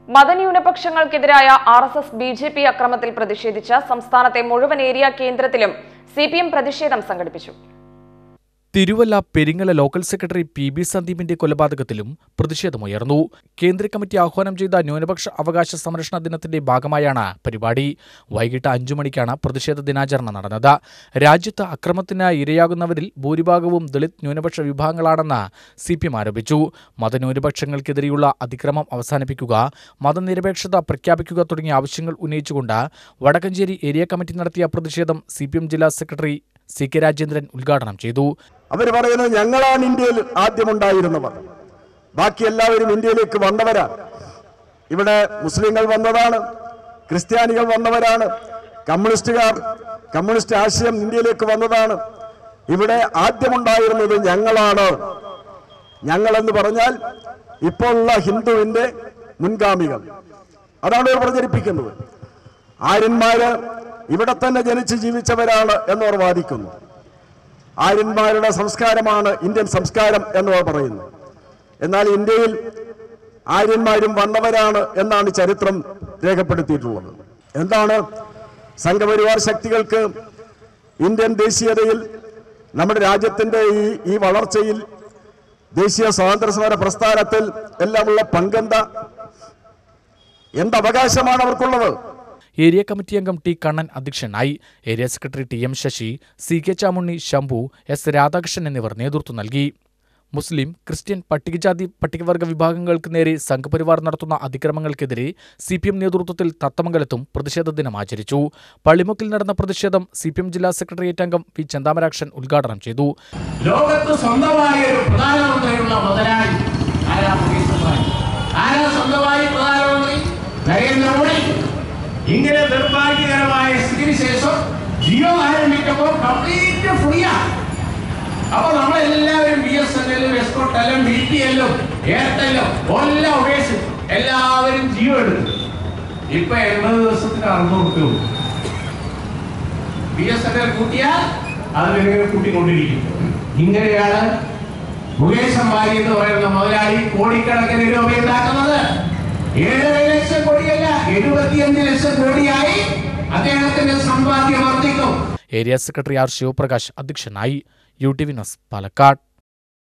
മതന്യൂനപക്ഷങ്ങൾക്കെതിരായ R S S B J P അക്രമത്തിൽ പ്രതിഷേധിച്ച് സംസ്ഥാനത്തെ മുഴുവൻ ഏരിയ കേന്ദ്രത്തിലും സി പി എം പ്രതിഷേധം സംഘടിപ്പിച്ചു Thiruvalla Peringala local secretary P B സന്ദീപിന്റെ കൊലപാതകത്തിലും പ്രതിഷേധമുയർന്നു കേന്ദ്ര കമ്മിറ്റി ആഹ്വാനം ചെയ്ത ന്യൂനപക്ഷ അവകാശ സംരക്ഷണ ദിനത്തിന്റെ ഭാഗമായാണ് പരിപാടി വൈകിട്ട് അഞ്ചു മണിക്കാണ് പ്രതിഷേധ ദിനാചരണം നടന്നത് രാജ്യത്ത് അക്രമത്തിന് ഇരയാകുന്നവരിൽ ഭൂരിഭാഗവും ദളിത് ന്യൂനപക്ഷ വിഭാഗങ്ങളാണെന്ന് സി പി എം ആരോപിച്ചു മതന്യൂനപക്ഷങ്ങൾക്കെതിരെയുള്ള അതിക്രമം അവസാനിപ്പിക്കുക മതനിരപേക്ഷത പ്രഖ്യാപിക്കുക തുടങ്ങിയ ആവശ്യങ്ങൾ ഉന്നയിച്ചുകൊണ്ട് വടക്കഞ്ചേരി ഏരിയ കമ്മിറ്റി നടത്തിയ പ്രതിഷേധം സി ജില്ലാ സെക്രട്ടറി സി കെ രാജേന്ദ്രൻ ഉദ്ഘാടനം ചെയ്തു അവർ പറയുന്നത് ഞങ്ങളാണ് ഇന്ത്യയിൽ ആദ്യമുണ്ടായിരുന്നവർ ബാക്കി എല്ലാവരും ഇന്ത്യയിലേക്ക് വന്നവരാണ് ഇവിടെ മുസ്ലിങ്ങൾ വന്നതാണ് ക്രിസ്ത്യാനികൾ വന്നവരാണ് കമ്മ്യൂണിസ്റ്റുകാർ കമ്മ്യൂണിസ്റ്റ് ആശയം ഇന്ത്യയിലേക്ക് വന്നതാണ് ഇവിടെ ആദ്യമുണ്ടായിരുന്നത് ഞങ്ങളാണ് ഞങ്ങളെന്ന് പറഞ്ഞാൽ ഇപ്പോഴുള്ള ഹിന്ദുവിന്റെ മുൻഗാമികൾ അതാണ് അവർ പ്രചരിപ്പിക്കുന്നത് ആര്യന്മാര് ഇവിടെ തന്നെ ജനിച്ച് ജീവിച്ചവരാണ് എന്നവർ വാദിക്കുന്നു ആര്യന്മാരുടെ സംസ്കാരമാണ് ഇന്ത്യൻ സംസ്കാരം എന്നവർ പറയുന്നു എന്നാൽ ഇന്ത്യയിൽ ആര്യന്മാരും വന്നവരാണ് എന്നാണ് ചരിത്രം രേഖപ്പെടുത്തിയിട്ടുള്ളത് എന്താണ് സംഘപരിവാർ ശക്തികൾക്ക് ഇന്ത്യൻ ദേശീയതയിൽ നമ്മുടെ രാജ്യത്തിന്റെ ഈ ഈ വളർച്ചയിൽ ദേശീയ സ്വാതന്ത്ര്യ സമര പ്രസ്ഥാനത്തിൽ എല്ലാമുള്ള പങ്കെന്താ എന്ത് അവകാശമാണ് അവർക്കുള്ളത് ഏരിയ കമ്മിറ്റി അംഗം ടി കണ്ണൻ അധ്യക്ഷനായി area secretary T M Sasi C K Chamunni Sambhu S Radhakrishnan എന്നിവർ നേതൃത്വം നൽകി മുസ്ലിം ക്രിസ്ത്യൻ പട്ടികജാതി പട്ടികവർഗ വിഭാഗങ്ങൾക്ക് നേരെ സംഘപരിവാർ നടത്തുന്ന അതിക്രമങ്ങൾക്കെതിരെ സി പി എം നേതൃത്വത്തിൽ തത്തമംഗലത്തും പ്രതിഷേധ ദിനം ആചരിച്ചു പള്ളിമുക്കിൽ നടന്ന പ്രതിഷേധം സി പി എം ജില്ലാ സെക്രട്ടേറിയറ്റ് അംഗം വി ചന്താമരാക്ഷൻ ഉദ്ഘാടനം ചെയ്തു ലോകത്ത് സ്വന്തമായി ഒരു പ്രധാനമന്ത്രിയുള്ള മുതലാളി ആരാ മുകേഷ് അംബാനി ആരാ സ്വന്തമായി പ്രധാനമന്ത്രി നരേന്ദ്രമോദി ഇങ്ങനെ നിർഭാഗ്യകരമായ സ്ഥിതിക്ക് ശേഷം ജിയോ ആരംഭിക്കുമ്പോൾ കംപ്ലീറ്റ് ഫ്രീയാ അപ്പൊ നമ്മളെല്ലാവരും ബി എസ് എൻ എല്ലും എസ്കോട്ടെല്ലും ബി ടി എല്ലും എയർടെല്ലും എല്ലാം ഉപേക്ഷിച്ചു എല്ലാവരും ജിയോ എടുത്തു ഇപ്പൊ എൺപത് ദിവസത്തിന് അറുന്നൂറ് രൂപ ബി എസ് എൻ എൽ കൂട്ടിയാൽ അത് ഇങ്ങനെ കൂട്ടിക്കൊണ്ടിരിക്കും ഇങ്ങനെയാണ് മുകേഷ് അംബാനി എന്ന് പറയുന്ന മുതലാളി കോടിക്കണക്കിന് രൂപ ഉണ്ടാക്കുന്നത് ഏഴര ലക്ഷം കോടിയല്ല എഴുപത്തിയഞ്ച് ലക്ഷം കോടിയായി അദ്ദേഹത്തിന്റെ സമ്പാദ്യം വർദ്ധിക്കും ഏരിയ സെക്രട്ടറി ആർ ശിവപ്രകാശ് അധ്യക്ഷനായി U T V news Palakkad